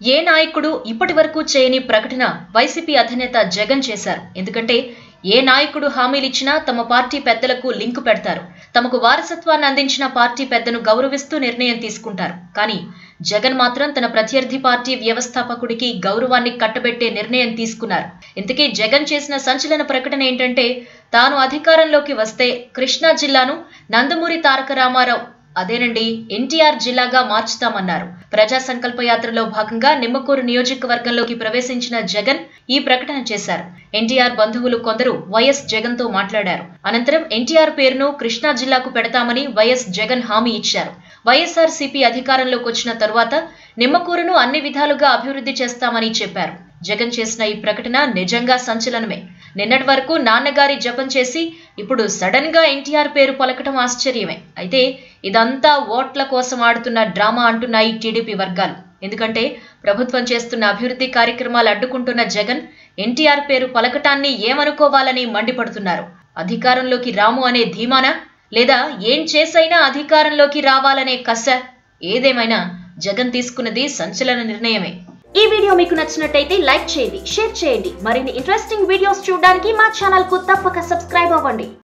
ఏ నాయకుడు ఇప్పటి వరకు చేయని ప్రకటన వైసీపీ అధినేత జగన్ చేశారు ఎందుకంటే ఏ నాయకుడు హామీలిచ్చినా తమ పార్టీ పెద్దలకు లింకు పెడతారు తమకు వారసత్వాన్ని అందించిన పార్టీ పెద్దను గౌరవిస్తూ నిర్ణయం తీసుకుంటారు కానీ జగన్ మాత్రం తన ప్రత్యర్థి పార్టీ వ్యవస్థాపకుడికి గౌరవాన్ని కట్టబెట్టే నిర్ణయం తీసుకున్నారు ఇంతకీ జగన్ చేసిన సంచలన ప్రకటన ఏంటంటే తాను అధికారంలోకి వస్తే కృష్ణా జిల్లాను నందమూరి తారక రామారావు అదేనండి ఎన్టీఆర్ జిల్లాగా మార్చుతామన్నారు ప్రజా సంకల్ప యాత్రలో భాగంగా నిమ్మకూరు నియోజకవర్గంలోకి ప్రవేశించిన జగన్ ఈ ప్రకటన చేశారు ఎన్టీఆర్ బంధువులు కొందరు వైఎస్ జగన్ తో మాట్లాడారు అనంతరం ఎన్టీఆర్ పేరును కృష్ణా జిల్లాకు పెడతామని వైఎస్ జగన్ హామీ ఇచ్చారు వైఎస్ఆర్ సిపి అధికారంలోకి వచ్చిన తరువాత నిమ్మకూరును అన్ని విధాలుగా అభివృద్ధి చేస్తామని చెప్పారు జగన్ చేసిన ఈ ప్రకటన నిజంగా సంచలనమే నిన్నటి వరకు నాన్నగారి జపం చేసి ఇప్పుడు సడన్ గా ఎన్టీఆర్ పేరు పలకటం ఆశ్చర్యమే అయితే ఇదంతా ఓట్ల కోసం ఆడుతున్న డ్రామా అంటున్నాయి టీడీపీ వర్గాలు ఎందుకంటే ప్రభుత్వం చేస్తున్న అభివృద్ధి కార్యక్రమాలు అడ్డుకుంటున్న జగన్ ఎన్టీఆర్ పేరు పలకటాన్ని ఏమనుకోవాలని మండిపడుతున్నారు అధికారంలోకి రాము అనే ధీమానా లేదా ఏం చేసైనా అధికారంలోకి రావాలనే కస ఏదేమైనా జగన్ తీసుకున్నది సంచలన నిర్ణయమే ఈ వీడియో మీకు నచ్చినట్టయితే లైక్ చేయండి షేర్ చేయండి మరిన్ని ఇంట్రెస్టింగ్ వీడియోస్ చూడడానికి మా ఛానల్ కు తప్పక సబ్స్క్రైబ్ అవ్వండి